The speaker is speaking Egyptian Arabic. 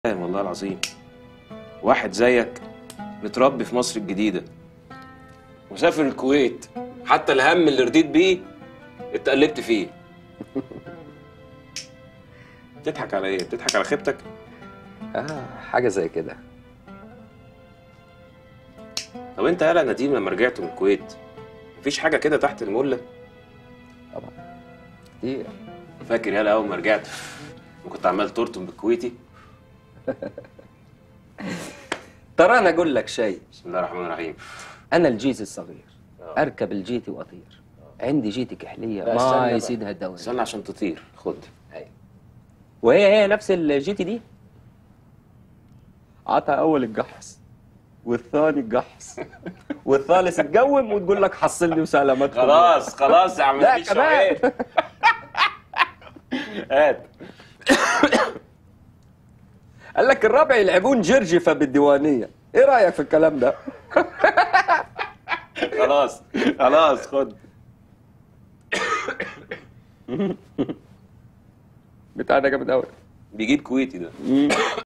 فاهم والله العظيم واحد زيك متربي في مصر الجديدة وسافر الكويت حتى الهم اللي رضيت بيه اتقلبت فيه بتضحك على ايه؟ بتضحك على خيبتك؟ اه حاجه زي كده طب انت يالا نديم لما رجعت من الكويت مفيش حاجة كده تحت الملة؟ كتير فاكر يالا أول ما رجعت وكنت عمال ترطم بالكويتي؟ ترى انا اقول لك شيء بسم الله الرحمن الرحيم انا الجيت الصغير آه. اركب الجيتي واطير عندي جيتي كحليه لا، ما استنى بقى. يسيدها الدوري استنى عشان تطير خد وهي هي نفس الجيتي دي عطى اول الجحص والثاني الجحص والثالث تقوم وتقول لك حصل لي وسلامتكم خلاص خلاص يا عم لا مفيش كمان شعير. هات قال لك الرابع يلعبون جرجفه بالديوانيه ايه رايك في الكلام ده خلاص خلاص خد بتاع ده جامد قوي بيجيب كويتي ده